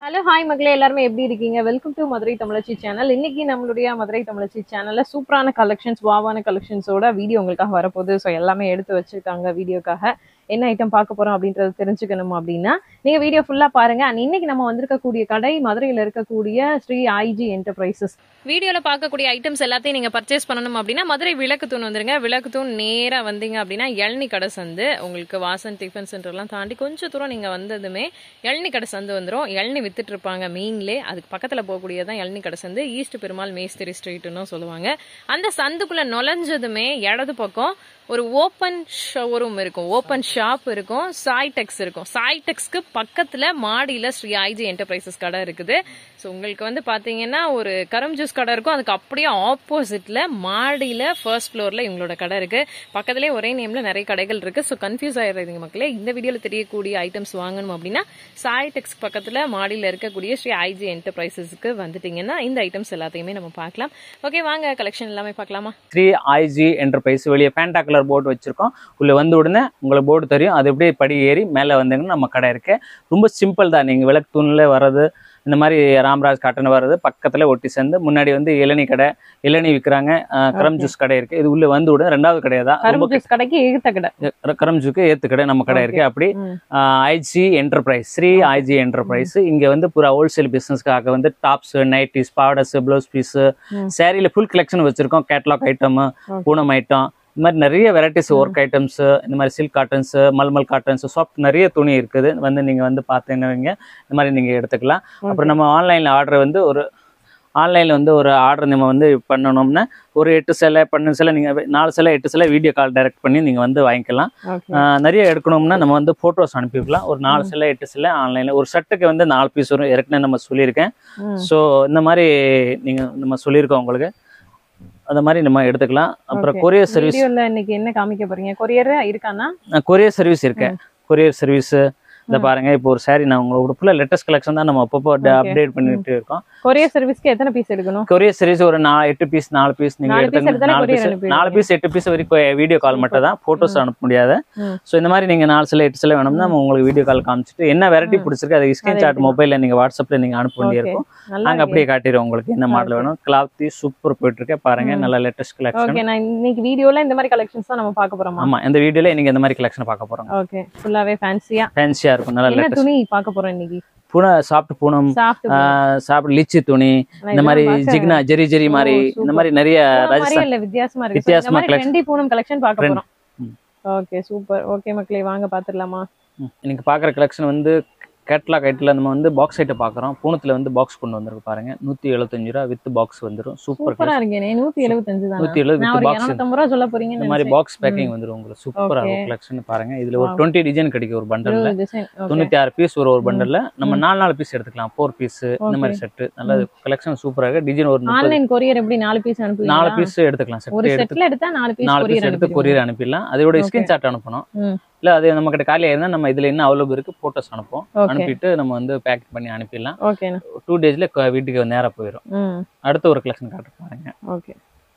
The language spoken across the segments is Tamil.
ஹலோ ஹாய் மக்களே எல்லாருமே எப்படி இருக்கீங்க welcome to Madurai Tamizhachi channel இன்னைக்கு நம்மளுடைய மதுரை தமிழச்சி சேனல்ல சூப்பரான கலெக்ஷன்ஸ் வாவான கலெக்ஷன்ஸோட வீடியோ உங்களுக்காக வரப்போகுது ஸோ எல்லாமே எடுத்து வச்சிருக்காங்க வீடியோக்காக என்ன ஐட்டம் பார்க்க போறோம் அப்படின்றத தெரிஞ்சுக்கணும் அப்படின்னா நீங்க வீடியோ ஃபுல்லா பாருங்க அண்ட் இன்னைக்கு நம்ம வந்திருக்கக்கூடிய கடை மதுரையில இருக்கக்கூடிய ஸ்ரீ ஐஜி என்டர்பிரைசஸ் வீடியோல பார்க்கக்கூடிய ஐட்டம்ஸ் எல்லாத்தையும் நீங்க பர்ச்சேஸ் பண்ணணும் அப்படின்னா மதுரை விளக்கு தூண் வந்துருங்க விளக்கு தூண் நேரா வந்தீங்க அப்படின்னா எழனி கடை சந்து உங்களுக்கு வாசன் டிஃபன் சென்டர்லாம் தாண்டி கொஞ்சம் தூரம் நீங்க வந்ததுமே எழனி கடை சந்து வந்துடும் எழனி வித்துட்டு இருப்பாங்க மெயின்லே அதுக்கு பக்கத்துல போகக்கூடியதான் எழனி கடை சந்து ஈஸ்ட் பெருமாள் மேஸ்திரி ஸ்ட்ரீட்னு சொல்லுவாங்க அந்த சந்துக்குள்ள நுழைஞ்சதுமே இடது பக்கம் ஒரு ஓப்பன் ஷோரூம் இருக்கும் ஓப்பன் ஷாப் இருக்கும் சாய்டெக்ஸ் இருக்கும் சாய்டெக்ஸ்க்கு பக்கத்துல மாடியில ஸ்ரீ ஐஜி என்டர்பிரைசஸ் கடை இருக்குது ஸோ உங்களுக்கு வந்து பாத்தீங்கன்னா ஒரு கரம் ஜூஸ் கடை இருக்கும் அதுக்கு அப்படியே ஆப்போசிட்ல மாடியில ஃபர்ஸ்ட் ஃப்ளோர்ல இவங்களோட கடை இருக்கு பக்கத்துலேயே ஒரே நேம்ல நிறைய கடைகள் இருக்கு ஸோ கன்ஃபியூஸ் ஆயிடுறீங்க மக்களே இந்த வீடியோல தெரியக்கூடிய ஐட்டம்ஸ் வாங்கணும் அப்படின்னா சாய்டெக்ஸ் பக்கத்துல மாடியில இருக்கக்கூடிய ஸ்ரீ ஐஜி என்டர்பிரைசஸ்க்கு வந்துட்டீங்கன்னா இந்த ஐட்டம்ஸ் எல்லாத்தையுமே நம்ம பார்க்கலாம் ஓகே வாங்க கலெக்ஷன் எல்லாமே பார்க்கலாமா த்ரீ ஐஜி என்டர்பிரைஸ் வெளியே பேண்டா கலர் போர்டு வச்சிருக்கோம் உள்ள வந்து உடனே உங்களுக்கு போர்டு தெரியும் அது அப்படியே படி ஏறி மேலே வந்தீங்கன்னா நம்ம கடை இருக்கு ரொம்ப சிம்பிள் தான் நீங்கள் விளக்கு தூணில் வர்றது இந்த மாதிரி ராம்ராஜ் காட்டன் வர்றது பக்கத்துல ஒட்டி சேர்ந்து முன்னாடி வந்து இளநீ கடை இளநீ விற்கிறாங்க கரம் Okay. ஜூஸ் கடை இருக்கு இது உள்ள வந்து உடனே ரெண்டாவது கடை தான் ரொம்ப கரும்பு ஜூஸ் கடைக்கு எழுத்த கடை கரம் ஜூக்கு ஏத்து கடை நம்ம கடை இருக்கு அப்படி ம். IG enterprise Sri IG enterprise இங்க வந்து பூரா ஹோல்சேல் பிசினஸ்க்காக வந்து டாப்ஸ் நைட்டிஸ் பாவடர்ஸ் ப்ளவுஸ் பீஸ் ம். சேரீல ஃபுல் கலெக்ஷன் வச்சிருக்கோம் catalogue item Okay. Poonam item இந்த மாதிரி நிறைய வெரைட்டிஸ் ஒர்க் ஐட்டம்ஸ் இந்த மாதிரி சில்க் காட்டன்ஸ் மல்மல் காட்டன்ஸ் சாஃப்ட் நிறைய துணி இருக்குது வந்து நீங்க வந்து பார்த்தீங்க இந்த மாதிரி நீங்க எடுத்துக்கலாம் அப்புறம் நம்ம ஆன்லைன்ல ஆர்டர் வந்து ஒரு ஆன்லைனில் வந்து ஒரு ஆர்டர் நம்ம வந்து பண்ணணும்னா ஒரு எட்டு சிலை பன்னெண்டு சிலை நீங்கள் நாலு சிலை எட்டு சிலை வீடியோ கால் டைரக்ட் பண்ணி நீங்கள் வந்து வாங்கிக்கலாம் ஓகே ஆஹ் நிறைய எடுக்கணும்னா நம்ம வந்து ஃபோட்டோஸ் அனுப்பிக்கலாம் ஒரு நாலு சிலை எட்டு சிலை ஆன்லைனில் ஒரு ஷர்ட்டுக்கு வந்து நாலு பீஸ் வரும் ஏற்கனவே நம்ம சொல்லியிருக்கேன் ம். ஸோ இந்த மாதிரி நீங்கள் நம்ம சொல்லியிருக்கோம் உங்களுக்கு அந்த மாதிரி நம்ம எடுத்துக்கலாம் அப்புறம் Okay. கொரியர் சர்வீஸ் வீடியோல இன்னைக்கு என்ன காமிக்க போறீங்க கொரியர் இருக்கானா கொரியர் சர்வீஸ் இருக்கேன் கொரியர் சர்வீஸ் இந்த பாருங்க இப்போ ஒரு saree நான் உங்களுக்கு ஃபுல்லாக லேட்டஸ்ட் கலெக்ஷன் தான் நம்ம அப்பப்போ அப்டேட் பண்ணிட்டு இருக்கோம் கொரியர் சர்வீஸ்க்கு எத்தனை பீஸ் எடுக்கணும் கொரியர் சர்வீஸ் ஒரு நா எட்டு பீஸ் நாலு பீஸ் நீங்க நாலு piece எடுத்துங்க எடுத்தாலே நாலு courier பீஸ் அனுப்பிடுவீங்க. நாலு பீஸ் எட்டு பீஸ் வரைக்கும் வீடியோ கால் மட்டும் தான் போட்டோஸ் அனுப்ப முடியாது ம். ஸோ இந்த மாதிரி நீங்க நாலு சில எட்டு சில வேணும்னா நம்ம உங்களுக்கு வீடியோ கால் காமிச்சிட்டு என்ன வெரைட்டி பிடிச்சிருக்கு அதை ஸ்கிரீன் ஷாட் மொபைல்ல நீங்க வாட்ஸ்அப்ல நீங்க அனுப்ப ஓகே வேண்டியிருக்கும் நல்லா நாங்க அப்படியே காட்டிடுவோம் உங்களுக்கு என்ன மாடல் வேணும் கிளாத்தி சூப்பர் போயிட்டு இருக்கு பாருங்க ம். நல்ல லேட்டஸ்ட் கலெக்ஷன் ஓகே நான் இன்னைக்கு வீடியோல இந்த மாதிரி கலெக்ஷன்ஸ் தான் நம்ம பார்க்க போறோமா ஆமா இந்த வீடியோல நீங்க இந்த மாதிரி கலெக்ஷன் பார்க்க போறோம் ஓகே ஃபுல்லாவே ஃபேன்சியா ஃபேன்சியா இருக்கும் நல்ல என்ன லேட்டஸ்ட் துணி பார்க்க போறோம் இன்னைக்கு பூனை சாப்பிட்டு பூனம் சாஃப்ட் சாப்பிட்டு லிச்சி துணி இந்த மாதிரி ஜிக்னா ஜெரி ஜெரி மாதிரி இந்த மாதிரி நிறைய மாதிரி ராஜஸ்தான் இல்ல வித்தியாசமா இருக்கு So, இந்த வித்தியாசமா மாதிரி collection. ட்ரெண்டி பூனம் கலெக்ஷன் பார்க்க Trend. போறோம் ம். ஓகே சூப்பர் ஓகே மக்களே வாங்க பாத்துடலாமா ம். இன்னைக்கு பார்க்குற கலெக்ஷன் வந்து கேட்லாக் ஐட்டில் நம்ம வந்து பாக்ஸ் ஐட்டை பார்க்குறோம் பூனத்தில் வந்து பாக்ஸ் கொண்டு வந்திருக்கு பாருங்க நூற்றி எழுபத்தஞ்சு ரூபா வித் பாக்ஸ் வந்துடும் சூப்பர் சூப்பரா இருக்கேனே நூத்தி எழுபத்தஞ்சு தான் நூற்றி எழுபது நான் வித் ஒரு பாக்ஸ் இருநூத்தம்பது ரூபா சொல்ல போறீங்கன்னு இந்த மாதிரி நினைச்சேன். பாக்ஸ் பேக்கிங் வந்துடும் உங்களுக்கு சூப்பராக Okay. இருக்கும் கலெக்ஷன் பாருங்க இதில் ஒரு Wow. டுவெண்ட்டி டிசைன் கிடைக்கும் ஒரு பண்டலில் இருபது design. Okay. தொண்ணூற்றி ஆறு பீஸ் ஒரு ஒரு பண்டலில் நம்ம ம். நாலு நாலு பீஸ் எடுத்துக்கலாம் ஃபோர் பீஸ் இந்த மாதிரி செட்டு நல்ல கலெக்ஷன் சூப்பராக இருக்கு டிசைன் ஒரு முப்பது ஆன்லைன் கொரியர் எப்படி நாலு பீஸ் அனுப்புவீங்களா நாலு பீஸ் எடுத்துக்கலாம் ஒரு செட்டு எடுத்து செட்ல எடுத்தா நாலு பீஸ் நாலு பீஸ் கொரியர் எடுத்து கொரியர் அனுப்பிடலாம் அதோட Okay. ஸ்கிரீன்ஷாட் அனுப்பணும் ம். இல்ல அது நம்ம கிட்ட காலியா இருந்தா நம்ம இதுல என்ன அவைலபிள் இருக்கு போட்டோஸ் அனுப்போம் ஓகே அனுப்பிட்டு நம்ம வந்து பேக் பண்ணி அனுப்பிடலாம் ஓகேண்ணா டூ டேஸ்ல வீட்டுக்கு நேரா போயிடும் ம் அடுத்த ஒரு கலெக்ஷன் காட்டு பாருங்க ஓகே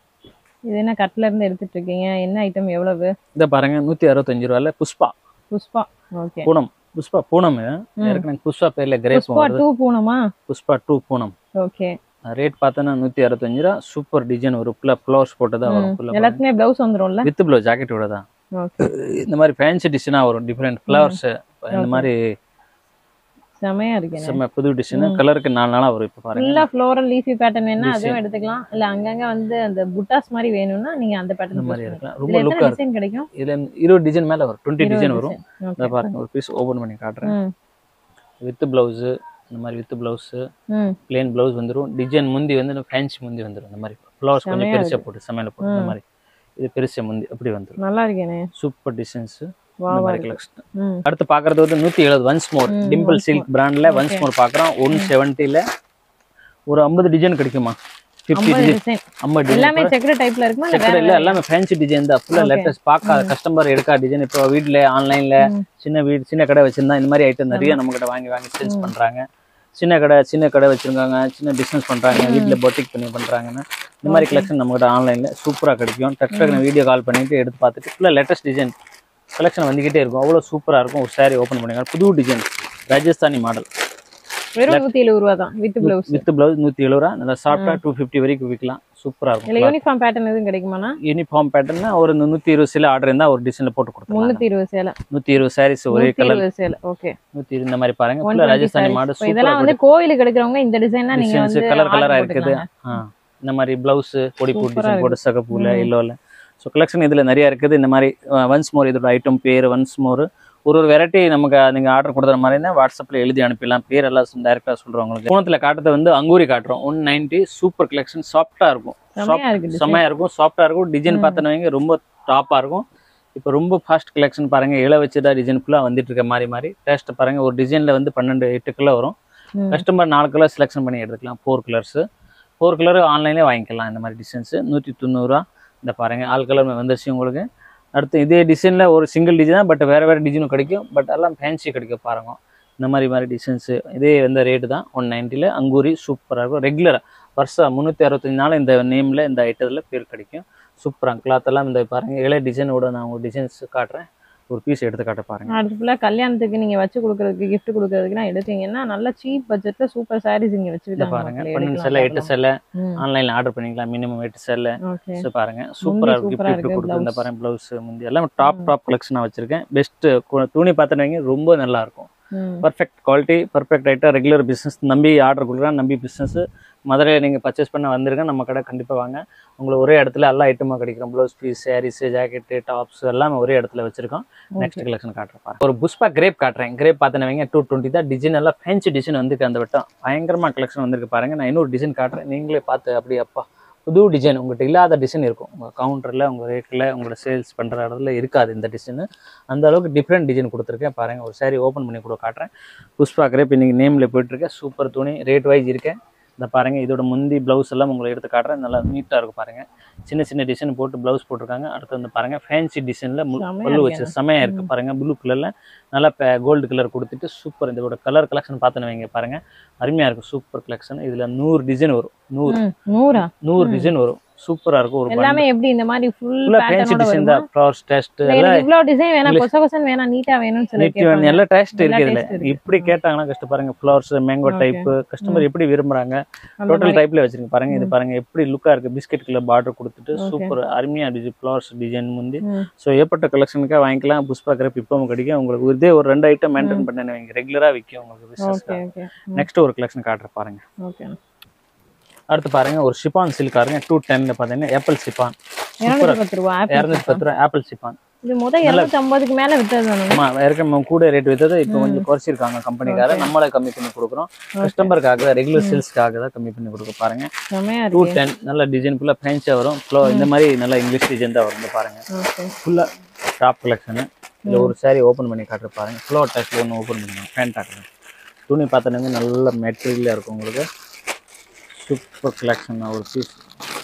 இது என்ன கட்ல இருந்து எடுத்துட்டு இருக்கீங்க என்ன ஐட்டம் எவ்வளவு இதை பாருங்க நூத்தி அறுபத்தஞ்சு ரூபாயில புஷ்பா புஷ்பா ஓகே பூனம் புஷ்பா பூனம் இது. ஏற்கனவே புஷ்பா பேர்ல கிரேப் புஷ்பா வருது டூ பூனமா Pushpa two Poonam okay rate பார்த்தோன்னா நூத்தி அறுபத்தஞ்சு ரூபா சூப்பர் டிசைன் ஒரு ஃபுல்லா ஃப்ளவர்ஸ் போட்டுதான் வரும் ஃபுல்லா எல்லாத்துக்குமே பிளவுஸ் வந்துரும்ல வித் ப்ளோ ஜாக்கெட்டோட தான் ஓகே இந்த மாதிரி ஃபேன்சி டிசைனா வரும் டிஃப்ரெண்ட் ஃப்ளவர்ஸ் இந்த மாதிரி செமையா இருக்கு செம்ம புது டிசைன் கலருக்கு நாலு நாளா வரும் இப்ப பாருங்க ஃபுல்லா ஃப்ளோரல் லீஃபி பேட்டர்ன் வேணா Design. அதுவும் எடுத்துக்கலாம் இல்ல அங்கங்க வந்து அந்த புட்டாஸ் மாதிரி வேணும்னா நீங்க அந்த இந்த பேட்டர்ன் மாதிரி இதுல இருக்கலாம் ரொம்ப எத்தனை லுக்கா இருக்கும் டிசைன் கிடைக்கும் இதுல இருபது டிசைன் மேல வரும் டுவெண்ட்டி டிசைன் இருபது வரும் design. இதை ஓகே பாருங்க ஒரு பீஸ் ஓபன் பண்ணி காட்டுறேன் ம் வித் பிளவுஸ் இந்த மாதிரி வித் பிளவுஸ் ம் பிளேன் பிளவுஸ் வந்துரும் டிசைன் முந்தி வந்து ஃபேன்சி முந்தி வந்துரும் இந்த மாதிரி ஃப்ளவர்ஸ் கொஞ்சம் செமையா பெருசா போட்டு சமையல போட்டு இந்த மாதிரி இது பெருசா முந்தி அப்படி வந்துரும் நல்லா இருக்கேனே சூப்பர் டிசைன்ஸ் வா இந்த வா மாதிரி கலெக்ஷன் ம் அடுத்து பாக்குறது வந்து நூத்தி எழுபது ஒன்ஸ் மோர் ம், டிம்பிள் once சில்க் பிராண்ட்ல ஒன்ஸ் மோர் பாக்குறோம் ஒன் செவன்ட்டில ஒரு ஐம்பது டிசைன் கிடைக்குமா ஃபிஃப்டி ஐம்பது டிசைன் டிசைன் ஐம்பது எல்லாமே டிசைன் செக்குடு டைப்ல இருக்குமா இல்ல செக்கர் வேற இல்ல எல்லாமே ஃபேன்சி டிசைன் தான் ஃபுல்லா Okay. லேட்டஸ்ட் பார்க்காத கஸ்டமர் எடுக்கா டிசைன் இப்போ வீட்ல ஆன்லைன்ல ம். சின்ன வீடு சின்ன கடை வச்சிருந்தா இந்த மாதிரி ஐட்டம் நிறைய நம்ம கிட்ட வாங்கி வாங்கி சேல்ஸ் பண்றாங்க சின்ன கடை சின்ன கடை வச்சிருக்காங்க சின்ன பிசினஸ் பண்றாங்க வீட்ல பொட்டிக் பண்ணி பண்றாங்கன்னா இந்த மாதிரி கலெக்ஷன் நம்ம கிட்ட ஆன்லைன்ல சூப்பரா கிடைக்கும் டக்கு வீடியோ கால் பண்ணிட்டு எடுத்து பார்த்துட்டு ஃபுல்லா லேட்டஸ்ட் டிசைன் கலெக்ஷன் வந்துகிட்டே இருக்கும் அவ்வளோ சூப்பரா இருக்கும் ஒரு saree ஓப்பன் பண்ணிக்கலாம் புது டிசைன் ராஜஸ்தானி மாடல் வெறும் நூத்தி எழுபது ரூபா தான் வித் பிளவுஸ் வித் பிளவுஸ் நூற்றி எழுபது ரூபா நல்லா சாஃப்டாக டூ ஃபிஃப்டி வரைக்கும் விற்கலாம் சூப்பராக இல்ல இருக்கும் யூனிஃபார்ம் பேட்டர்ன் எதுவும் கிடைக்குமாண்ணா யூனிஃபார்ம் பேட்டர்னா ஒரு நூற்றி இருபது சில ஆர்டர் இருந்தால் ஒரு டிசைனில் போட்டு கொடுத்துருலாம் முன்னூத்தி இருபது சேலை நூற்றி இருபது சாரீஸ் ஒரே நூத்தி கலர் இருபது சேலை ஓகே நூற்றி இந்த மாதிரி பாருங்க ஒன் ஃபுல்லாக ராஜஸ்தானி மாடு இப்போ இதெல்லாம் வந்து கோயிலுக்கு எடுக்கிறவங்க இந்த டிசைன்லாம் நீங்க டிசைன்ஸ் வந்து கலர் கலரா order இருக்குது போட்டுக்கலாங்க. ஆ இந்த மாதிரி பிளவுஸ் பொடி பூ Super ஆ டிசைன் போட்டு சகப்பூல ம். எல்லோல ஸோ கலெக்ஷன் இதுல நிறைய இருக்குது இந்த மாதிரி ஒன்ஸ் மோர் இதோட ஐட்டம் பேர் ஒன்ஸ் மோர் ஒரு ஒரு வெரைட்டி நமக்கு நீங்க ஆர்டர் கொடுக்குற மாதிரி இருந்தால் வாட்ஸ்அப்ல எழுதி அனுப்பிடலாம் பேர் எல்லாம் டைரக்டா சொல்றோம் உங்களுக்கு கோணத்துல காட்டுறது வந்து அங்கூரி காட்டுறோம் ஒன் நைன்டி சூப்பர் கலெக்ஷன் சாஃப்டா இருக்கும் செமையா இருக்கு design. செம்மையா இருக்கும் சாஃப்டா இருக்கும் டிசைன் பார்த்தோன்னு வைங்க ரொம்ப டாப்பா இருக்கும் இப்போ ரொம்ப ஃபாஸ்ட் கலெக்ஷன் பாருங்க இள வச்சுதான் டிசைன் ஃபுல்லாக வந்துட்டு இருக்க மாதிரி மாதிரி டேஸ்ட் பாருங்க ஒரு டிசைன்ல வந்து பன்னெண்டு எட்டு கிலோ வரும் ம். கஸ்டமர் நாலு கலர் செலெக்ஷன் பண்ணி எடுத்துக்கலாம் ஃபோர் கலர்ஸ் ஃபோர் கலர் ஆன்லைன்லேயே வாங்கிக்கலாம் இந்த மாதிரி டிசைன்ஸ் நூற்றி தொண்ணூறுரூவா இந்த பாருங்க ஆல் கலர் வந்துருச்சு உங்களுக்கு அடுத்து இதே டிசைனில் ஒரு சிங்கிள் டிசைன் தான் பட் வேறு வேறு டிசைனும் கிடைக்கும் பட் எல்லாம் ஃபேன்சி கிடைக்கும் பாருங்க இந்த மாதிரி மாதிரி டிசைன்ஸு இதே வந்து ரேட்டு தான் ஒன் நைன்ட்டியில் அங்கூரி சூப்பராக இருக்கும் ரெகுலராக வருஷம் முந்நூற்றி அறுபத்தஞ்சு நாள் இந்த நேமில் இந்த ஐட்டத்தில் பேர் கிடைக்கும் சூப்பராக கிளாத் எல்லாம் இந்த பாருங்க இளைய டிசைனோட நான் ஒரு டிசைன்ஸ் காட்டுறேன் ஒரு பீஸ் எடுத்து காட்ட பாருங்க அடுத்து ஃபுல்லா கல்யாணத்துக்கு நீங்க வச்சு கொடுக்கறதுக்கு gift கொடுக்கறதுக்குலாம் எடுத்தீங்கன்னா நல்ல சீப் பட்ஜெட்ல சூப்பர் சாரீஸ் இங்க இதை வச்சுக்கிட்டாங்க பாருங்க மக்களே, பன்னெண்டு எடுக்கலாம், செல்ல எட்டு பார்க்கலாம். செல்ல ம், ஆன்லைனில் ஆர்டர் பண்ணிக்கலாம் மினிமம் எட்டு செல்ல okay. ஸோ பாருங்க சூப்பரா இருக்கு சூப்பரா கிஃப்ட் இருக்கு, கொடுத்து இந்த blouse. பாருங்க பிளவுஸ் முந்தி எல்லாம் டாப் டாப் கலெக்ஷனாக வச்சிருக்கேன் பெஸ்ட் துணி பார்த்தோன்னு வைங்க ரொம்ப நல்லா இருக்கும் ம், perfect quality perfect item regular business நம்பி ஆர்டர் கொடுக்குறேன் நம்பி பிஸ்னஸ் மதுரையில் நீங்கள் பர்ச்சேஸ் பண்ண வந்திருக்கேன் நம்ம கடை கண்டிப்பாக வாங்க உங்களுக்கு ஒரே இடத்துல எல்லா ஐட்டமாக கிடைக்கும் blouse piece sarees jacket tops எல்லாமே ஒரே இடத்துல வச்சிருக்கோம் நெக்ஸ்ட் கலெக்ஷன் காட்டுறேன் பாருங்க. ஒரு புஷ்பா கிரேப் காட்டுறேன் கிரேப் பார்த்தேன்னு வைங்க டூ டுவெண்ட்டி தான் டிசைன் எல்லாம் ஃபேன்சி டிசைன் வந்துருக்கு அந்த வட்டம் பயங்கரமாக கலெக்ஷன் வந்திருக்கு பாருங்க நான் இன்னொரு டிசைன் காட்டுறேன் நீங்களே பார்த்து அப்படியே அப்பா புது டிசைன் உங்கள்கிட்ட இல்லாத டிசைன் இருக்கும் உங்கள் கவுண்டரில் உங்கள் ரேட்டில் உங்களோட சேல்ஸ் பண்ணுற இடத்துல இருக்காது இந்த டிசைன் அந்த அளவுக்கு டிஃப்ரெண்ட் டிசைன் கொடுத்துருக்கேன் பாருங்கள் ஒரு saree ஓப்பன் பண்ணி கூட காட்டுறேன் புஷ்பா கிரேப் இன்னைக்கு நேமில் போயிட்டுருக்கேன் சூப்பர் துணி ரேட் வைஸ் இருக்கேன் இந்த பாருங்க இதோட முந்தி ப்ளவுஸ் எல்லாம் உங்களுக்கு எடுத்து காட்டுறேன் நல்லா நீட்டாக இருக்கும் பாருங்க சின்ன சின்ன டிசைன் போட்டு ப்ளவுஸ் போட்டிருக்காங்க அடுத்து வந்து பாருங்க ஃபேன்சி டிசைனில் செமையா பல்லு இருக்கு வச்சு செமையாக இருக்கு பாருங்க ப்ளூ கலரில் நல்லா கோல்டு கலர் கொடுத்துட்டு சூப்பர் இதோட கலர் கலெக்ஷன் பார்த்துன்னு வைங்க பாருங்க அருமையாக இருக்கும் சூப்பர் கலெக்ஷன் இதில் நூறு டிசைன் வரும் நூறு ம், நூறா நூறு டிசைன் வரும் சூப்பரா இருக்கும் ஒரு எல்லாமே எப்படி இந்த மாதிரி ஃபுல் ஃபுல்லா ஃபேன்சி பேட்டர்னோட டிசைன் வருமா தான் ஃப்ளவர்ஸ் டெஸ்ட் இல்ல, எல்லாம் எனக்கு இவ்ளோ டிசைன் வேணாம் English. கொச கொசன் வேணாம் நீட்டா வேணும்னு சொல்லி நெட்டி கேட்பாங்க. எல்லாம் டேஸ்ட் எல்லா இருக்கு இதுல taste இருக்கு. இப்படி கேட்டாங்கன்னா கஷ்டம் பாருங்க flowers mango Okay. Type customer எப்படி விரும்புறாங்க அந்த டோட்டல் மாதிரி. டைப்ல வச்சிருங்க பாருங்க இது பாருங்க எப்படி லுக்கா இருக்கு பிஸ்கட் கலர் பார்டர் கொடுத்துட்டு Okay. சூப்பர் அருமையா இருந்துச்சு ஃப்ளவர்ஸ் டிசைன் முந்தி ம், ஸோ ஏற்பட்ட கலெக்ஷனுக்காக வாங்கிக்கலாம் புஷ்பா கிரப் இப்போ கிடைக்கும் உங்களுக்கு இதே ஒரு ரெண்டு ஐட்டம் மெயின்டைன் பண்ணி வைங்க ரெகுலரா விற்கும் உங்களுக்கு பிசினஸ் ஓகே ஓகே நெக்ஸ்ட் ஒரு கலெக்ஷன் காட்டுற பாருங்க ஓகே அடுத்து பாருங்க ஒரு ஷிபான் சில்க் பாருங்க டூ டென்ல பாத்தீங்கன்னா ஆப்பிள் ஷிபான் இருநூத்தி பத்து ரூபா ஆப்பிள் இரநூத்தி பத்து ரூபா ஆப்பிள் ஷிபான் இது முதல் இருநூத்தி ஐம்பதுக்கு மேல வித்தது தானே ஆமா ஏற்கனவே கூட ரேட் வித்தது இப்போ கொஞ்சம் குறைச்சிருக்காங்க கம்பெனிக்கார நம்மளே கம்மி பண்ணி கொடுக்குறோம் கஸ்டமருக்காக ரெகுலர் சேல்ஸ்க்காக தான் கம்மி பண்ணி கொடுக்க பாருங்க செமையா டூ இருக்கு டென் நல்ல டிசைன் ஃபுல்லாக ஃபேன்ஸாக வரும் ஃப்ளோ இந்த மாதிரி நல்ல இங்கிலீஷ் டிசைன் தான் வரும் இந்த பாருங்க ஓகே ஃபுல்லாக டாப் கலெக்ஷனு இதில் ஒரு saree ஓப்பன் பண்ணி காட்டுற பாருங்க ஃப்ளோ டேக்ல ஒன்று ஓப்பன் பண்ணுங்க ஃபேன் டாக்ல துணி பார்த்தோன்னே நல்ல மெட்டீரியலாக இருக்கும் உங்களுக்கு சூப்பர் கலெக்ஷன் ஒரு பீஸ்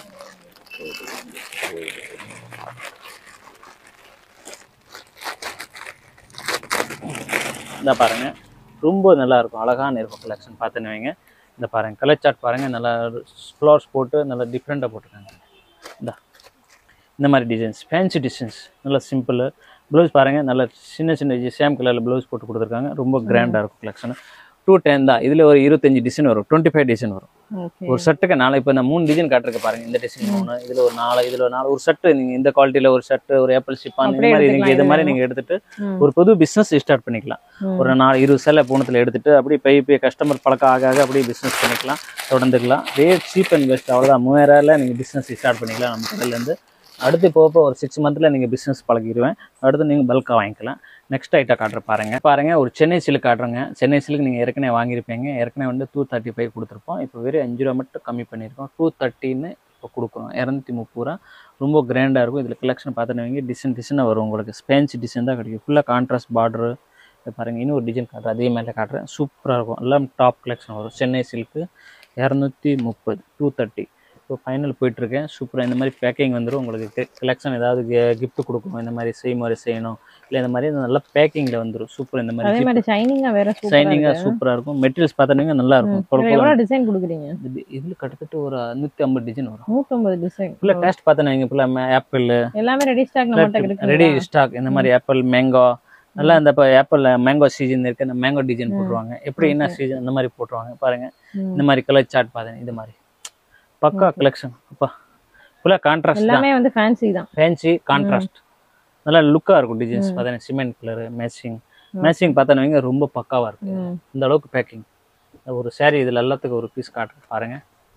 இந்த பாருங்க ரொம்ப நல்லா இருக்கும் அழகான இருக்கும் கலெக்ஷன் பார்த்துன்னு வைங்க இந்த பாருங்க கலர் சார்ட் பாருங்க நல்லா ஃப்ளவர்ஸ் போட்டு நல்லா டிஃப்ரெண்ட்டாக போட்டிருக்காங்க இந்த இந்த மாதிரி டிசைன்ஸ் ஃபேன்சி டிசைன்ஸ் நல்லா சிம்பிள் ப்ளவுஸ் பாருங்க நல்ல சின்ன சின்ன சேம் கலரில் ப்ளவுஸ் போட்டு கொடுத்துருக்காங்க ரொம்ப கிராண்டாக இருக்கும் கலெக்ஷன் டூ டென் தான் இதில் ஒரு இருபத்தஞ்சு டிசைன் வரும் டுவெண்ட்டி ஃபைவ் டிசைன் வரும் ஓகே ஒரு ஷர்ட்டுக்கு நாலு இப்போ இந்த மூணு டிசைன் காட்டுறதுக்கு பாருங்க இந்த டிசைன் மூணு இதில் ஒரு நாலு இதில் ஒரு நாலு ஒரு ஷர்ட் நீங்கள் இந்த குவாலிட்டியில் ஒரு ஷர்ட் ஒரு ஆப்பிள் ஷிப்பான் இந்த அப்படியே மாதிரி நீங்கள் இது எடுத்துக்கலாம் மாதிரி இது நீங்கள் எடுத்துட்டு ம். ஒரு புது பிஸ்னஸ் ஸ்டார்ட் பண்ணிக்கலாம் ம். ஒரு நாலு இருபது சேலை பூணத்தில் எடுத்துட்டு அப்படியே போய் போய் கஸ்டமர் பழக்கம் ஆக ஆக அப்படியே பிஸ்னஸ் பண்ணிக்கலாம் தொடர்ந்துக்கலாம் ரேட் சீப் அண்ட் பெஸ்ட் அவ்வளோதான் மூவாயிரூவாயில் நீங்கள் பிஸ்னஸ் ஸ்டார்ட் பண்ணிக்கலாம் நம்ம கடையிலேருந்து அடுத்து போக போக ஒரு சிக்ஸ் மந்த்தில் நீங்கள் பிஸ்னஸ் பழகிடுவேன் அடுத்து நீங்கள் பல்காக வாங்கிக்கலாம் நெக்ஸ்ட் ஐட்டம் காட்டுற பாருங்க பாருங்க ஒரு சென்னை சில்க் காட்டுறேங்க சென்னை சில்க் நீங்கள் ஏற்கனவே வாங்கியிருப்பீங்க ஏற்கனவே வந்து டூ தேர்ட்டி ஃபைவ் கொடுத்துருப்போம் இப்போ வெறும் அஞ்சு ரூபா மட்டும் கம்மி பண்ணியிருக்கோம் டூ தேர்ட்டின்னு இப்போ கொடுக்குறோம் இரநூத்தி முப்பது ரூபா ரொம்ப கிராண்டாக இருக்கும் இதில் கலெக்ஷன் பார்த்துட்டு வைங்க டிசைன் டிசைனாக வரும் உங்களுக்கு ஸ்பேன்சி டிசைன் தான் கிடைக்கும் ஃபுல்லாக கான்ட்ராஸ்ட் பார்டரு பாருங்கள் இன்னும் ஒரு டிசைன் காட்டுறேன் அதே மாதிரி காட்டுறேன் சூப்பராக இருக்கும் எல்லாம் டாப் கலெக்ஷன் வரும் சென்னை சில்க்கு இரநூத்தி முப்பது டூ தேர்ட்டி இப்போ ஃபைனல் போயிட்டுருக்கேன் சூப்பராக இந்த மாதிரி பேக்கிங் வந்துடும் உங்களுக்கு கலெக்ஷன் ஏதாவது கிஃப்ட் கொடுக்கணும் இந்த மாதிரி செய் மாதிரி செய்யணும் இல்லை இந்த மாதிரி நல்ல பேக்கிங்கில் வந்துடும் சூப்பர் இந்த அதே மாதிரி மாதிரி ஷைனிங்கா வேற சூப்பரா ஷைனிங்காக இருக்கு சூப்பராக இருக்கும் மெட்டீரியல்ஸ் பார்த்தோன்னே நல்லா இருக்கும் ம். இதுல எவ்வளவு டிசைன் கொடுக்குறீங்க இது இதில் கிட்டத்தட்ட ஒரு நூற்றி ஐம்பது டிசைன் வரும் நூத்தம்பது டிசைன் ஃபுல்லாக டேஸ்ட் பார்த்தோன்னா இங்கே ஃபுல்லாக ஆப்பிள் எல்லாமே ரெடி ஸ்டாக் நம்மகிட்ட இருக்கு ரெடி ஸ்டாக் இந்த மாதிரி ஆப்பிள் மேங்கோ நல்லா இந்த இப்போ ஆப்பிள் மேங்கோ சீசன் இருக்கு அந்த மேங்கோ டிசைன் போட்டுருவாங்க எப்படி என்ன சீசன் இந்த மாதிரி போட்டுருவாங்க பாருங்க ம். இந்த மாதிரி கலர் சார்ட் பாருங்க இது மாதிரி பக்கா கலெக்ஷன் அப்பா ஃபுல்லாக கான்ட்ராஸ்ட் தான் எல்லாமே வந்து ஃபேன்சி தான் ஃபேன்சி கான்ட்ராஸ்ட் நல்லா லுக்காக இருக்கும் டிசைன்ஸ் பார்த்தீங்கன்னா சிமெண்ட் கலர் மேட்சிங் மேட்சிங் பார்த்தோன்னு வைங்க ரொம்ப பக்காவாக இருக்கு ம். இந்த அளவுக்கு பேக்கிங் ஒரு saree இதில் எல்லாத்துக்கும் ஒரு பீஸ் காட்டுறேன் பாருங்க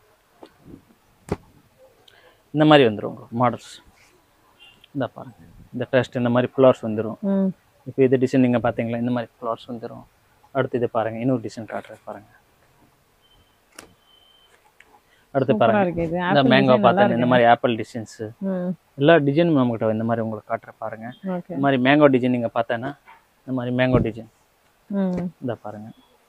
இந்த மாதிரி வந்துடும் மாடல்ஸ் இந்த பாருங்க இந்த டெஸ்ட் இந்த மாதிரி ஃப்ளவர்ஸ் வந்துடும் ம். இப்போ இது டிசைன் நீங்கள் பார்த்தீங்களா இந்த மாதிரி ஃப்ளவர்ஸ் வந்துடும் அடுத்து இது பாருங்க இன்னொரு டிசைன் காட்டுறேன் பாருங்க அடுத்து சூப்பரா பாருங்க இருக்கு இது இந்த ஆப்பிள் மேங்கோ design நல்லா பார்த்தேன் இந்த மாதிரி ஆப்பிள் டிசைன்ஸ் ம் எல்லா டிசைனும் நம்மகிட்ட இந்த மாதிரி உங்களுக்கு காட்டுறேன் பாருங்க ஓகே இந்த மாதிரி மேங்கோ டிசைன் நீங்கள் பார்த்தேன்னா இந்த மாதிரி மேங்கோ டிசைன் ம் இந்த பாருங்க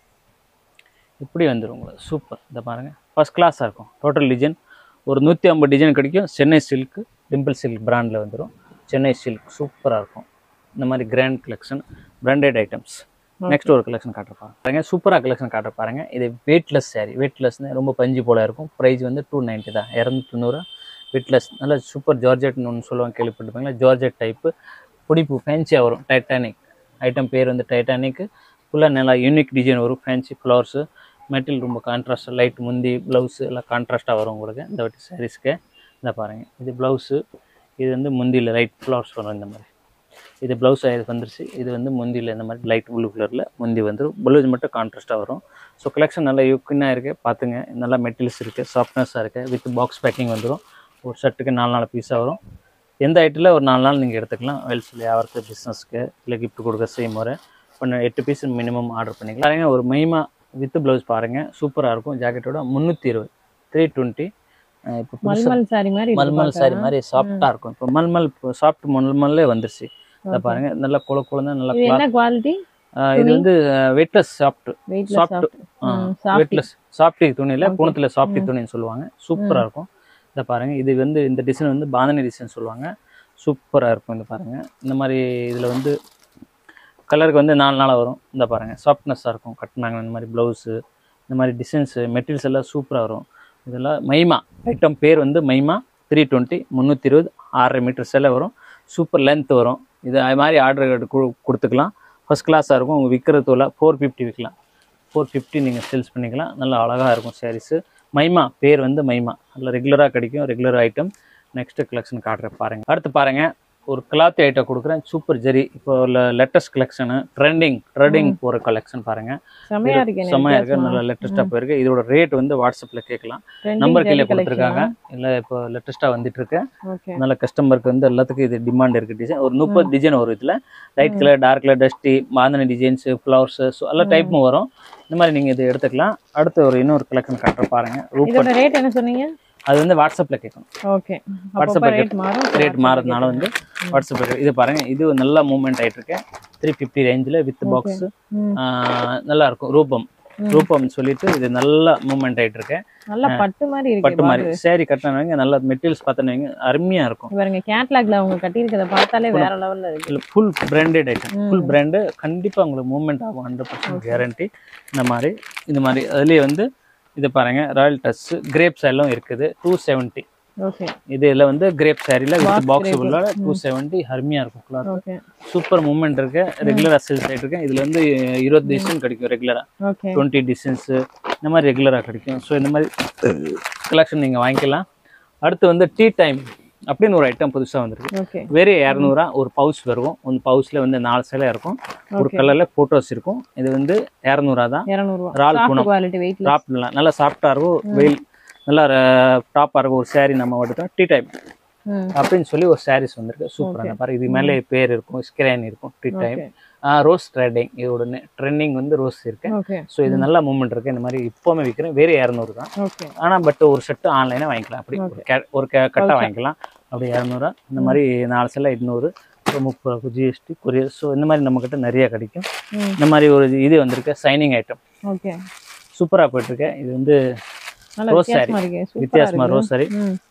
இப்படி வந்துடும் உங்களுக்கு சூப்பர் இந்த பாருங்க ஃபர்ஸ்ட் கிளாஸாக இருக்கும் டோட்டல் டிசைன் ஒரு நூற்றி ஐம்பது டிசைன் கிடைக்கும் சென்னை சில்க் டிம்பிள் சில்க் பிராண்டில் வந்துடும் சென்னை சில்க் சூப்பராக இருக்கும் இந்த மாதிரி grand collection branded items next ஒரு கலெக்ஷன் காட்டுற பாருங்க சூப்பராக கலெக்ஷன் காட்டுற பாருங்க இது வெயிட்லெஸ் saree வெயிட்லெஸ்னு ரொம்ப பஞ்சு போல இருக்கும் ப்ரைஸ் வந்து டூ நைன்ட்டி தான் இரநூத்தி தொண்ணூறு வெயிட்லெஸ் நல்ல சூப்பர் ஜார்ஜெட்னு ஒன்று சொல்லுவாங்க கேள்விப்பட்டிருப்பாங்களா ஜார்ஜெட் டைப்பு பிடிப்பு ஃபேன்சியாக வரும் டைட்டானிக் ஐட்டம் பேர் வந்து டைட்டானிக் ஃபுல்லாக நல்லா யூனிக் டிசைன் வரும் ஃபேன்சி ஃப்ளவர்ஸு மெட்டீரியல் ரொம்ப கான்ட்ராஸ்டாக லைட் முந்தி ப்ளவுஸு எல்லாம் கான்ட்ராஸ்ட்டாக வரும் உங்களுக்கு இந்த வாட்டி சாரீஸ்க்கு இந்த பாருங்கள் இது ப்ளவுஸு இது வந்து முந்தியில் லைட் ஃப்ளவர்ஸ் வரும் இந்த மாதிரி இது ப்ளவுஸ் இது வந்துருச்சு இது வந்து முந்தியில் இந்த மாதிரி லைட் ப்ளூ கலரில் முந்தி வந்துடும் ப்ளவுஸ் மட்டும் கான்ட்ராஸ்ட்டாக வரும் ஸோ கலெக்ஷன் நல்லா யூக்கினாக இருக்குது பார்த்துங்க நல்லா மெட்டீரியல்ஸ் இருக்குது சாஃப்ட்னஸாக இருக்குது வித் பாக்ஸ் பேக்கிங் வந்துடும் ஒரு ஷர்ட்டுக்கு நாலு நாலு பீஸாக வரும் எந்த ஐட்டில் ஒரு நாலு நாள் நீங்கள் எடுத்துக்கலாம் வெல்ஸில் வியாபாரத்து பிஸ்னஸ்க்கு இல்லை கிஃப்ட் கொடுக்க செய்யும் முறை பண்ண எட்டு பீஸ் மினிமம் ஆர்டர் பண்ணிக்கலாம் பாருங்க ஒரு மைமா வித் ப்ளவுஸ் பாருங்கள் சூப்பராக இருக்கும் ஜாக்கெட்டோட முந்நூற்றி இருபது த்ரீ டுவெண்ட்டி இப்போ புதுசா மல்மல் சாரி மாதிரி இருக்கு மல்மல் பார்க்க. சாரி மாதிரி சாஃப்டாக இருக்கும் இப்போ மல்மல் சாஃப்ட் மல்மல்லே வந்துருச்சு இதை பாருங்க நல்லா குள குழந்தை நல்லா இது என்ன குவாலிட்டி ஆஹ் இது வந்து weightless soft weightless soft soft weightless softy துணியில பூனத்துல சாஃப்டி துணின்னு சொல்லுவாங்க சூப்பரா இருக்கும் இதை பாருங்க இது வந்து இந்த டிசைன் வந்து பாந்தனி டிசைன் சொல்லுவாங்க சூப்பரா இருக்கும் இந்த பாருங்க இந்த மாதிரி இதுல வந்து கலருக்கு வந்து நாலு நாளாக வரும் இந்த பாருங்க சாஃப்ட்னஸ்ஸாக இருக்கும் கட்டினாங்க இந்த மாதிரி ப்ளவுஸு இந்த மாதிரி டிசைன்ஸு மெட்டீரியல்ஸ் எல்லாம் சூப்பராக வரும் இதெல்லாம் மைமா ஐட்டம் பேர் வந்து மைமா த்ரீ டுவெண்ட்டி முந்நூற்றி இருபது ஆறரை மீட்டர்ஸ் எல்லாம் வரும் சூப்பர் லென்த் வரும் இது அது மாதிரி ஆர்டர் கொடுத்துக்கலாம் ஃபஸ்ட் கிளாஸாக இருக்கும் உங்கள் விற்கிறது தோல ஃபோர் ஃபிஃப்டி விற்கலாம் ஃபோர் ஃபிஃப்டி நீங்கள் சேல்ஸ் பண்ணிக்கலாம் நல்லா அழகாக இருக்கும் சாரீஸு மைமா பேர் வந்து மைமா நல்லா ரெகுலராக கிடைக்கும் ரெகுலர் ஐட்டம் நெக்ஸ்ட் கலெக்ஷன் காட்டுறேன் பாருங்கள் அடுத்து பாருங்கள் ஒரு கிளாத் ஐட்டம் கொடுக்குறேன் சூப்பர் ஜெரி இப்போ லேட்டஸ்ட் கலெக்ஷனு ட்ரெண்டிங் ட்ரெண்டிங் போகிற கலெக்ஷன் பாருங்கள் செமையா இருக்கு எனக்கு செம்மையாக இருக்குது நல்லா லேட்டஸ்ட்டாக போயிருக்கு இதோட ரேட் வந்து வாட்ஸ்அப்பில் கேட்கலாம் நம்பர் கீழே கொடுத்துருக்காங்க இல்லை இப்போ லேட்டஸ்ட்டாக வந்துட்டு இருக்கு ஓகே நல்ல கஸ்டமருக்கு வந்து எல்லாத்துக்கும் இது டிமாண்ட் இருக்கு டிசைன் ஒரு முப்பது டிசைன் வரும் இதில் light colour dark colour dusty bandhani designs flowers so எல்லா டைப்பும் வரும் இந்த மாதிரி நீங்கள் இது எடுத்துக்கலாம் அடுத்து ஒரு இன்னொரு கலெக்ஷன் காட்டுற பாருங்க ரூபட் இதோட ரேட் என்ன சொன்னீங்க அது வந்து வாட்ஸ்அப்பில் கேட்கணும் ஓகே வாட்ஸ்அப் அப்பப்ப ரேட் மாறும் ரேட் மாறதுனால வந்து வாட்ஸ்அப் இது பாருங்க இது ஒரு நல்ல மூவ்மெண்ட் ஆயிட்டு இருக்கு த்ரீ ஃபிஃப்டி ரேஞ்சில் வித் பாக்ஸ் ம். நல்லா இருக்கும் ரூபம் ரூபம் சொல்லிட்டு இது நல்ல மூவ்மெண்ட் ஆயிட்டு இருக்கு நல்லா பட்டு மாதிரி இருக்கு பட்டு மாதிரி சேரீ கட்டினவங்க நல்ல மெட்டீரியல்ஸ் பார்த்தனவங்க அருமையா இருக்கும் பாருங்க கேட்லாக்ல அவங்க கட்டியிருக்கத பார்த்தாலே வேற லெவல்ல இருக்கு இதில் full branded item full brand கண்டிப்பாக உங்களுக்கு மூவ்மெண்ட் ஆகும் ஹண்ட்ரட் பர்சன்ட் கேரண்டி இந்த மாதிரி இந்த மாதிரி அதுலேயே வந்து இது பாருங்க ராயல் டச் கிரேப் எல்லாம் இருக்குது டூ செவன்ட்டி ஓகே இதில் வந்து கிரேப் சாரியில் வித் பாக்ஸ் உள்ள டூ செவன்ட்டி அருமையாக இருக்கும் கிளாத் ஓகே சூப்பர் மூவ்மெண்ட் இருக்கு ரெகுலராக சேல்ஸ் ஆகிட்டு இருக்கு இதில் வந்து இருபது டிசைன் கிடைக்கும் ரெகுலராக ஓகே டுவெண்ட்டி டிசைன்ஸு இந்த மாதிரி ரெகுலராக கிடைக்கும் ஸோ இந்த மாதிரி கலெக்ஷன் நீங்கள் வாங்கிக்கலாம் அடுத்து வந்து டீ டைம் அப்படின்னு ஒரு ஐட்டம் புதுசாக வந்திருக்கு ஓகே வெறும் இரநூறுவா ஒரு பவுச் வரும் ஒரு பவுச்சில் வந்து நாலு சேலை இருக்கும் ஒரு கலரில் ஃபோட்டோஸ் இருக்கும் இது வந்து இரநூறுவா தான் இரநூறுவா இறால் சாஃப்ட் குணம். குவாலிட்டி வெயிட்ல டாப்லாம் நல்லா சாஃப்டாக இருக்கும் வெயில் நல்லா டாப்பாக இருக்கும் ஒரு saree நம்ம எடுத்தோம் டீ டைம் ம் அப்படின்னு சொல்லி ஒரு சாரீஸ் வந்திருக்கு சூப்பரான பாரு இது மேலே பேர் இருக்கும் ஸ்கிரேன் இருக்கும் tea time okay rose trending இதோட ட்ரெண்டிங் வந்து ரோஸ் இருக்கு ஓகே ஸோ இது நல்ல மூமெண்ட் இருக்கு இந்த மாதிரி இப்போவுமே விற்கிறேன் வேறு இரநூறு தான் ஓகே ஆனால் பட் ஒரு செட்டு ஆன்லைனாக வாங்கிக்கலாம் அப்படி ஒரு கே ஒரு கே கட்டாக வாங்கிக்கலாம் அப்படி இரநூறுவா இந்த மாதிரி நாலு செல்ல எட்நூறு ஒரு முப்பது ஜிஎஸ்டி கொரியர் ஸோ இந்த மாதிரி நம்மக்கிட்ட நிறைய கிடைக்கும் ம். இந்த மாதிரி ஒரு இது வந்திருக்கு சைனிங் ஐட்டம் ஓகே சூப்பராக போயிட்டுருக்கு இது வந்து நல்லா ரோஸ் வித்தியாசமா இருக்கு சூப்பரா வித்தியாசமாக இருக்கு ரோஸ் சாரி ம்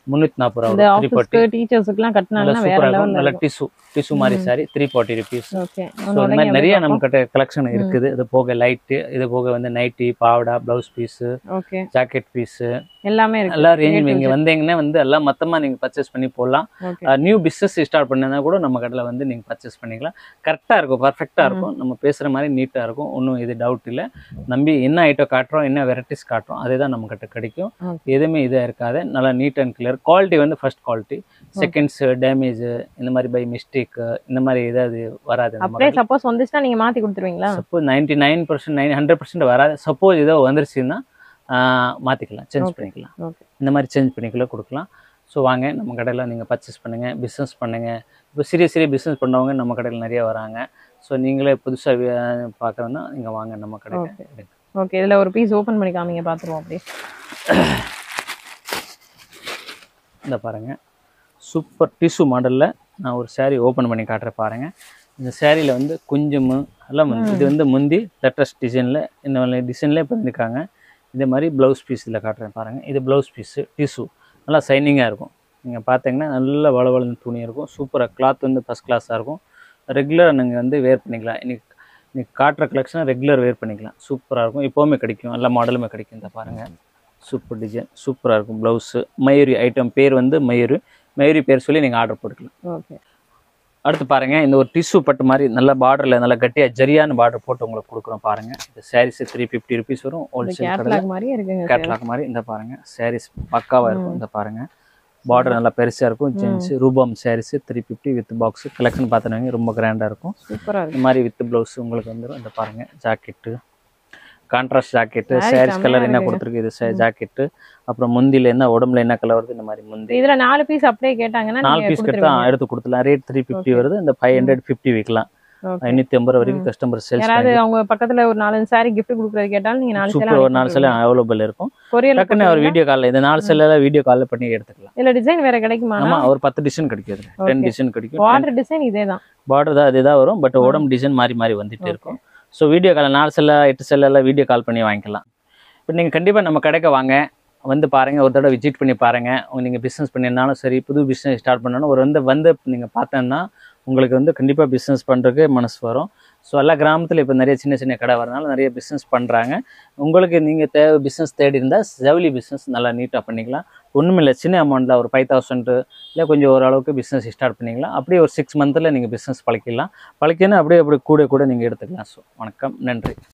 முந்நூற்றி நாற்பது இந்த ரூபா த்ரீ ஃபார்ட்டி ஆஃபீஸ்க்கு டீச்சர்ஸுக்குலாம் நல்லா கட்டினாங்கன்னா வேற சூப்பராக இருக்கும் லெவல்ல நல்ல இருக்கும் டிஷ்யூ டிஷ்யூ மாதிரி sari three forty rupees okay so இந்த மாதிரி நிறைய நம்ம கிட்ட கலெக்ஷன் இருக்குது இது போக லைட்டு இது போக வந்து நைட்டி பாவடா blouse piece okay jacket piece எல்லாமே இருக்கு எல்லா ரேஞ்ச் நீங்க வந்தீங்கன்னா வந்து எல்லாம் மொத்தமா நீங்க பர்ச்சேஸ் பண்ணி போடலாம் ஓகே நியூ பிசினஸ் ஸ்டார்ட் பண்ணா கூட நம்ம கடையில் வந்து நீங்க பர்ச்சேஸ் பண்ணிக்கலாம் கரெக்டா இருக்கும் பர்ஃபெக்டா இருக்கும் நம்ம பேசுற மாதிரி நீட்டா இருக்கும் ஒன்றும் இது டவுட் இல்லை நம்பி என்ன ஐட்டம் காட்டுறோம் என்ன வெரைட்டிஸ் காட்டுறோம் அதே தான் நம்ம கிட்ட கிடைக்கும் Okay. எதுவுமே இதாக இருக்காது நல்லா நீட் அண்ட் கிளியர் குவாலிட்டி வந்து ஃபர்ஸ்ட் குவாலிட்டி செகண்ட்ஸ் டேமேஜ் இந்த மாதிரி பை மிஸ்டேக் இந்த மாதிரி ஏதாவது வராது நம்ம அப்படியே சப்போஸ் வந்துச்சுன்னா நீங்க மாத்தி கொடுத்துருவீங்களா suppose ninety nine percent nine hundred percent வராது சப்போஸ் ஏதோ வந்துருச்சுன்னா ஆஹ், மாத்திக்கலாம் சேஞ்ச் Okay. பண்ணிக்கலாம் ஓகே இந்த மாதிரி சேஞ்ச் பண்ணிக்கல கொடுக்கலாம் ஸோ வாங்க நம்ம கடையில் நீங்கள் பர்ச்சேஸ் பண்ணுங்கள் பிஸ்னஸ் பண்ணுங்கள் இப்போ சிறிய சிறிய பிஸ்னஸ் பண்ணவங்க நம்ம கடையில் நிறைய வராங்க ஸோ நீங்களே புதுசாக பார்க்கறதுனா நீங்கள் வாங்க நம்ம Okay. கடையில் ஓகே இதுல ஒரு பீஸ் ஓபன் பண்ணி காமிங்க பாத்துருவோம் அப்படியே இந்த பாருங்கள் சூப்பர் டிஷ்யூ மாடலில் நான் ஒரு saree ஓப்பன் பண்ணி காட்டுறேன் பாருங்கள் இந்த சேரீயில் வந்து குஞ்சுமு எல்லாம் வந்து இது வந்து முந்தி லேட்டஸ்ட் டிசைனில் இந்த டிசைன்லேயே பண்ணியிருக்காங்க இதே மாதிரி ப்ளவுஸ் பீஸ் இதில் காட்டுறேன் பாருங்கள் இது ப்ளவுஸ் பீஸு டிஷ்யூ நல்லா சைனிங்காக இருக்கும் நீங்கள் பார்த்தீங்கன்னா நல்ல வளவளன்னு துணி இருக்கும் சூப்பராக கிளாத் வந்து ஃபஸ்ட் கிளாஸாக இருக்கும் ரெகுலராக நீங்கள் வந்து வேர் பண்ணிக்கலாம் இன்னைக்கு இன்னைக்கு காட்டுற கலெக்ஷனை ரெகுலர் வேர் பண்ணிக்கலாம் சூப்பராக இருக்கும் இப்போவுமே கிடைக்கும் எல்லா மாடலுமே கிடைக்கும் இந்த பாருங்கள் சூப்பர் டிசைன் சூப்பராக இருக்கும் ப்ளவுஸு மயூரி ஐட்டம் பேர் வந்து மயூரி மயூரி பேர் சொல்லி நீங்கள் ஆர்டர் போட்டுக்கலாம் ஓகே அடுத்து பாருங்க இந்த ஒரு டிஷ்யூ பட்டு மாதிரி நல்ல பார்டர்ல நல்ல கட்டியா ஜரியான பார்டர் போட்டு உங்களுக்கு கொடுக்குறோம் பாருங்க இந்த சாரீஸ் த்ரீ ஃபிஃப்டி ருபீஸ் வரும் இந்த ஹோல்சேல் கடையில் கேட்லாக் மாதிரியே இருக்குங்க கேட்லாக் மாதிரி இந்த பாருங்க சாரீஸ் பக்காவா இருக்கும் இந்த பாருங்க பார்டர் நல்லா பெருசா இருக்கும் ஜென்ஸ் ரூபம் sarees three fifty with box collection பார்த்தோன்னா ரொம்ப கிராண்டா இருக்கும் சூப்பரா இருக்கு இந்த மாதிரி வித் பிளவுஸ் உங்களுக்கு வந்துடும் இந்த பாருங்க jacket contrast jacket Saree sarees செம்மையா கலர் என்ன இருக்குங்க. கொடுத்துருக்கு இது ஜாக்கெட்டு அப்புறம் முந்தில என்ன உடம்புல என்ன கலர் வருது இந்த மாதிரி முந்தி இதுல நாலு பீஸ் அப்படியே கேட்டாங்கன்னா நாலு நீங்க பீஸ் கட்டா கொடுத்துருவீங்க எடுத்து கொடுத்துலாம் ரேட் த்ரீ ஃபிஃப்டி வருது இந்த ஃபைவ் ஹண்ட்ரட் ஃபிஃப்டி விற்கலாம் Okay. ஐநூத்தி ஐம்பது ரூபா வரைக்கும் கஸ்டமர் சேல்ஸ் யாராவது அவங்க பக்கத்துல ஒரு நாலஞ்சு சாரி கிஃப்ட் கொடுக்குறது கேட்டாலும் நீங்க நாலு சூப்பர் ஒரு நாலு சில அவைலபிள் இருக்கும் கொரியர் டக்குன்னு அவர் வீடியோ காலில் இந்த நாலு சில வீடியோ காலில் பண்ணி எடுத்துக்கலாம் இல்ல டிசைன் வேற கிடைக்குமா ஆமா ஒரு பத்து டிசைன் கிடைக்கும் டென் டிசைன் கிடைக்கும் பார்டர் டிசைன் இதே தான் பார்டர் தான் இதுதான் வரும் பட் உடம்பு டிசைன் மாறி மாறி வந்துட்டு இருக்கும் ஸோ வீடியோ கால் நாலு செல்ல எட்டு செல்ல எல்லாம் வீடியோ கால் பண்ணி வாங்கிக்கலாம் இப்போ நீங்கள் கண்டிப்பாக நம்ம கடைக்கு வாங்க வந்து பாருங்க ஒரு தடவை விசிட் பண்ணி பாருங்க உங்க நீங்கள் பிஸ்னஸ் பண்ணியிருந்தாலும் சரி புது பிஸ்னஸ் ஸ்டார்ட் பண்ணாலும் ஒரு வந்து வந்து நீங்கள் பார்த்தோன்னா உங்களுக்கு வந்து கண்டிப்பாக பிஸ்னஸ் பண்ணுறதுக்கு மனசு வரும் ஸோ எல்லா கிராமத்தில் இப்போ நிறைய சின்ன சின்ன கடை வரனால நிறைய பிஸ்னஸ் பண்ணுறாங்க உங்களுக்கு நீங்கள் தேவை பிஸ்னஸ் தேடி இருந்தால் ஜவுளி பிஸ்னஸ் நல்லா நீட்டாக பண்ணிக்கலாம் ஒன்றுமில்லை சின்ன அமௌண்ட்டில் ஒரு ஃபைவ் தௌசண்ட் இல்லை கொஞ்சம் ஓரளவுக்கு பிஸ்னஸ் ஸ்டார்ட் பண்ணிக்கலாம் அப்படியே ஒரு சிக்ஸ் மந்த்தில் நீங்கள் பிஸ்னஸ் பழக்கிடலாம் பழக்கினா அப்படியே அப்படி கூட கூட நீங்கள் எடுத்துக்கலாம் ஸோ வணக்கம் நன்றி